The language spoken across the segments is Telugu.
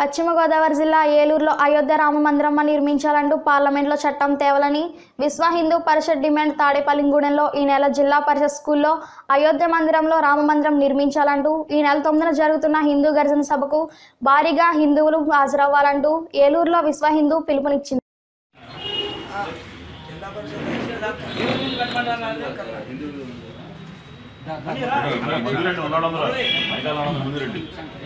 పశ్చిమ గోదావరి జిల్లా ఏలూరులో అయోధ్య రామ మందిరం నిర్మించాలంటూ పార్లమెంట్లో చట్టం తేవాలని విశ్వ హిందూ పరిషత్ డిమాండ్ తాడేపల్లిగూడెంలో ఈ నెల జిల్లా పరిషత్ స్కూల్లో అయోధ్య మందిరంలో రామ మందిరం నిర్మించాలంటూ ఈ నెల తొమ్మిదిన జరుగుతున్న హిందూ గర్జన సభకు భారీగా హిందువులు హాజరవ్వాలంటూ ఏలూరులో విశ్వ హిందూ పిలుపునిచ్చింది ముందురండి ఉన్నాడు అధికారులు ముందురండి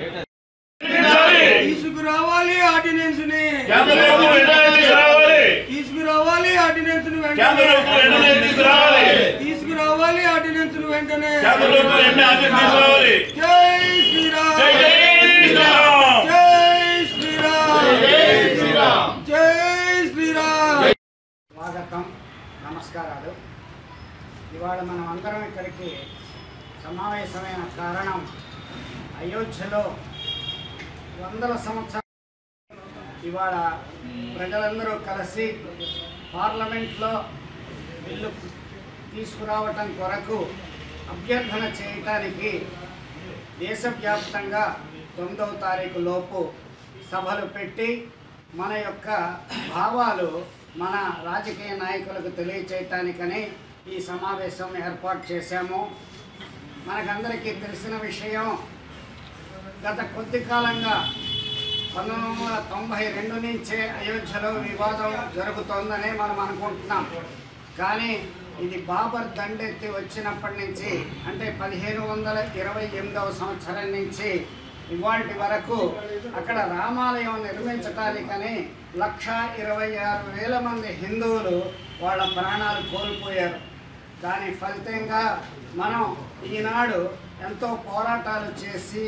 తీసుకురావాలి ఆర్డినెన్స్ ని కేంద్ర ప్రభుత్వం వెంటనే తీసుకురావాలి తీసుకురావాలి ఆర్డినెన్స్ ని కేంద్ర వెంటనే ప్రభుత్వం వెంటనే తీసుకురావాలి తీసుకురావాలి ఆర్డినెన్స్ ని వెంటనే కేంద్ర ప్రభుత్వం వెంటనే ఆదేశం తీసుకురావాలి జై శ్రీరామ్ జై జై శ్రీరామ్ జై శ్రీరామ్ జై శ్రీరామ్ స్వాగతం నమస్కారాలు ఇవాళ మనం అందరం ఇక్కడికి సమావేశమైన కారణం అయోధ్యలో వందల సంవత్సరాలు ఇవాళ ప్రజలందరూ కలిసి పార్లమెంట్లో బిల్లు తీసుకురావటం కొరకు అభ్యర్థన చేయటానికి దేశవ్యాప్తంగా తొమ్మిదవ తారీఖు లోపు సభలు పెట్టి మన యొక్క భావాలు మన రాజకీయ నాయకులకు తెలియచేయటానికని ఈ సమావేశం ఏర్పాటు చేశాము మనకందరికీ తెలిసిన విషయం గత కొద్ది కాలంగా పంతొమ్మిది వందల తొంభై రెండు నుంచే అయోధ్యలో వివాదం జరుగుతోందనే మనం అనుకుంటున్నాం కానీ ఇది బాబర్ దండెత్తి వచ్చినప్పటి నుంచి అంటే పదిహేను వందల ఇరవై ఎనిమిదవ సంవత్సరం నుంచి ఇవాటి వరకు అక్కడ రామాలయం నిర్మించటానికని లక్ష ఇరవై ఆరు వేల మంది హిందువులు వాళ్ళ ప్రాణాలు కోల్పోయారు దాని ఫలితంగా మనం ఈనాడు ఎంతో పోరాటాలు చేసి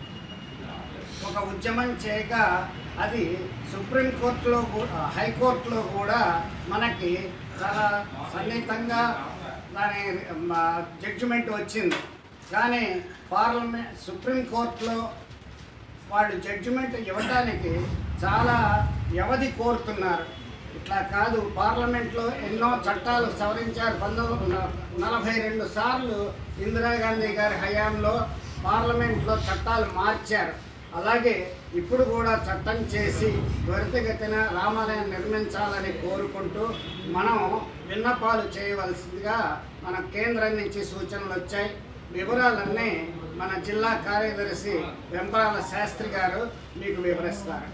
ఒక ఉద్యమం చేయక అది సుప్రీంకోర్టులో కూడా హైకోర్టులో కూడా మనకి చాలా సన్నిహితంగా దాని జడ్జిమెంట్ వచ్చింది కానీ పార్లమెంట్ సుప్రీంకోర్టులో వాళ్ళు జడ్జిమెంట్ ఇవ్వడానికి చాలా వ్యవధి కోరుతున్నారు ఇట్లా కాదు పార్లమెంట్లో ఎన్నో చట్టాలు సవరించారు పంతొమ్మిది వందల నలభై రెండు సార్లు ఇందిరాగాంధీ గారి హయాంలో పార్లమెంట్లో చట్టాలు మార్చారు అలాగే ఇప్పుడు కూడా చట్టం చేసి త్వరితగతిన రామాలయం నిర్మించాలని కోరుకుంటూ మనం విన్నపాలు చేయవలసిందిగా మన కేంద్రం నుంచి సూచనలు వచ్చాయి వివరాలన్నీ మన జిల్లా కార్యదర్శి వెంపరాల శాస్త్రి గారు మీకు వివరిస్తారు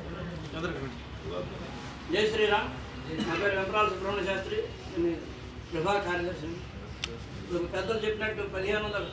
జై శ్రీరామ్ నా పేరు వెంపరాల సుబ్రహ్మణ్య శాస్త్రి నేను విభాగ కార్యదర్శిని ఇప్పుడు పెద్దలు చెప్పినట్టు పదిహేను వందల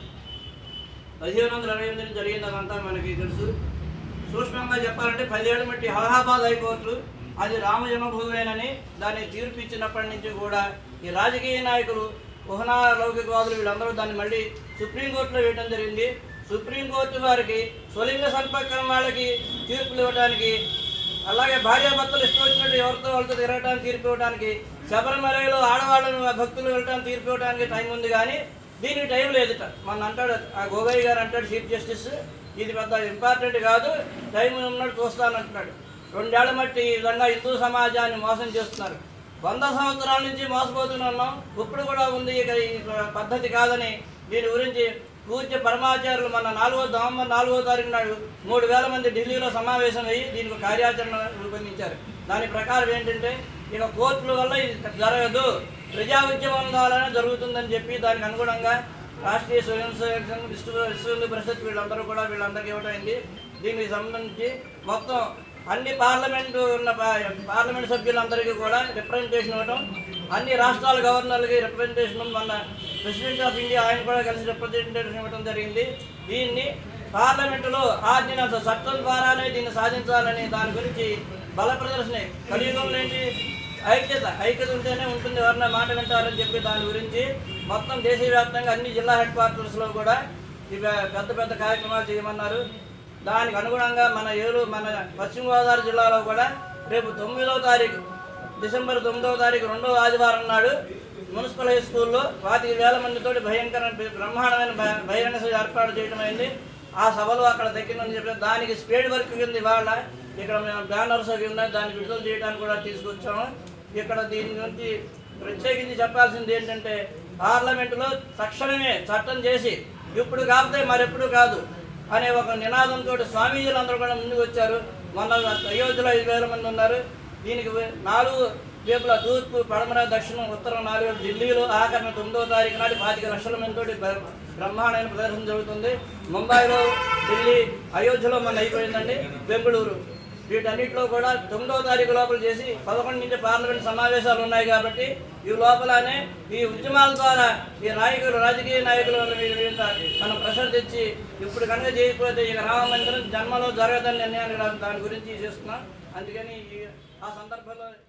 పదిహేను వందల అరవై ఎనిమిది నుంచి జరిగింది అదంతా మనకి తెలుసు సూక్ష్మంగా చెప్పాలంటే పదిహేడు మట్టి అలహాబాద్ హైకోర్టు అది రామ జన్మభూమేనని దాన్ని తీర్పు ఇచ్చినప్పటి నుంచి కూడా ఈ రాజకీయ నాయకులు కుహనా లౌకికవాదులు వీళ్ళందరూ దాన్ని మళ్ళీ సుప్రీంకోర్టులో వేయడం జరిగింది సుప్రీంకోర్టు వారికి స్వలింగ సంపర్కం వాళ్ళకి తీర్పులు ఇవ్వడానికి అలాగే భార్యాభర్తలు ఇష్టం వచ్చినట్టు ఎవరితో వాళ్ళతో తిరగడానికి తీర్పు ఇవ్వడానికి శబరిమలలో ఆడవాళ్ళను భక్తులు వెళ్ళడానికి తీర్పు ఇవ్వడానికి టైం ఉంది కానీ దీనికి టైం లేదుట మన అంటాడు ఆ గోగయ్య గారు అంటాడు చీఫ్ జస్టిస్ ఇది పెద్ద ఇంపార్టెంట్ కాదు టైం ఉన్నట్టు చూస్తానంటున్నాడు రెండేళ్ల మట్టి ఈ విధంగా హిందూ సమాజాన్ని మోసం చేస్తున్నారు వంద సంవత్సరాల నుంచి మోసపోతున్నాం ఇప్పుడు కూడా ఉంది ఇక ఈ పద్ధతి కాదని దీని గురించి పూజ్య పరమాచార్యులు మన నాలుగో నవంబర్ నాలుగో తారీఖు నాడు మూడు వేల మంది ఢిల్లీలో సమావేశం అయ్యి దీనికి ఒక కార్యాచరణ రూపొందించారు దాని ప్రకారం ఏంటంటే ఇక కోర్టుల వల్ల ఇది జరగదు ప్రజా ఉద్యమం ద్వారానే జరుగుతుందని చెప్పి దానికి అనుగుణంగా రాష్ట్రీయ స్వయం సేవక సంఘం విశ్వ విశ్వ హిందూ పరిషత్ వీళ్ళందరూ కూడా వీళ్ళందరికీ ఇవ్వడం అయింది దీనికి సంబంధించి మొత్తం అన్ని పార్లమెంటు ఉన్న పా- పార్లమెంట్ సభ్యులందరికీ కూడా రిప్రజెంటేషన్ ఇవ్వడం అన్ని రాష్ట్రాల గవర్నర్లకి రిప్రజెంటేషన్ మన ప్రెసిడెంట్ ఆఫ్ ఇండియా ఆయన కూడా కలిసి రిప్రజెంటేషన్ ఇవ్వడం జరిగింది దీన్ని పార్లమెంటులో ఆర్డినెన్స్ చట్టం ద్వారానే దీన్ని సాధించాలని దాని గురించి బల ప్రదర్శన కలియుగంలో ఏంటి ఐక్యత ఐక్యత ఉంటేనే ఉంటుంది ఎవరన్నా మాట వింటారని చెప్పి దాని గురించి మొత్తం దేశవ్యాప్తంగా అన్ని జిల్లా హెడ్ క్వార్టర్స్లో కూడా ఇవి పెద్ద పెద్ద కార్యక్రమాలు చేయమన్నారు దానికి అనుగుణంగా మన ఏలూరు మన పశ్చిమ గోదావరి జిల్లాలో కూడా రేపు తొమ్మిదవ తారీఖు డిసెంబర్ తొమ్మిదవ తారీఖు రెండవ ఆదివారం నాడు మున్సిపల్ హై స్కూల్లో పాతిక వేల మందితోటి భయంకర బ్రహ్మాండమైన బ- బహిరంగ సభ ఏర్పాటు చేయడం అయింది ఆ సభలో అక్కడ దక్కిందని చెప్పి దానికి స్పీడ్ వర్క్ కింద ఇవాళ ఇక్కడ మేము బ్యానర్స్ అవి ఉన్నాయి దాన్ని విడుదల చేయడానికి కూడా తీసుకొచ్చాము ఇక్కడ దీని గురించి ప్రత్యేకించి చెప్పాల్సింది ఏంటంటే పార్లమెంటులో తక్షణమే చట్టం చేసి ఇప్పుడు కాకపోతే మరెప్పుడు కాదు అనే ఒక నినాదంతో స్వామీజీలు అందరూ కూడా ముందుకు వచ్చారు మొన్న అయోధ్యలో ఐదు వేల మంది ఉన్నారు దీనికి వే- నాలుగు వైపుల తూర్పు పడమర దక్షిణం ఉత్తరం నాలుగు వైపుల ఢిల్లీలో ఆఖరణ తొమ్మిదవ తారీఖు నాటి పాతిక లక్షల మందితోటి బ్ర- బ్రహ్మాండమైన ప్రదర్శన జరుగుతుంది ముంబైలో ఢిల్లీ అయోధ్యలో మన అయిపోయిందండి బెంగళూరు వీటన్నిటిలో కూడా తొమ్మిదవ తారీఖు లోపల చేసి పదకొండు నుంచి పార్లమెంట్ సమావేశాలు ఉన్నాయి కాబట్టి ఈ లోపలనే ఈ ఉద్యమాల ద్వారా ఈ నాయకులు రాజకీయ నాయకులు వీరి మీద మనం ప్రెషర్ తెచ్చి ఇప్పుడు కనుక చేయకపోతే ఇక రామ మందిరం జన్మలో జరగదని నిర్ణయానికి రా- దాని గురించి చేస్తున్నాం అందుకని ఈ- ఆ సందర్భంలో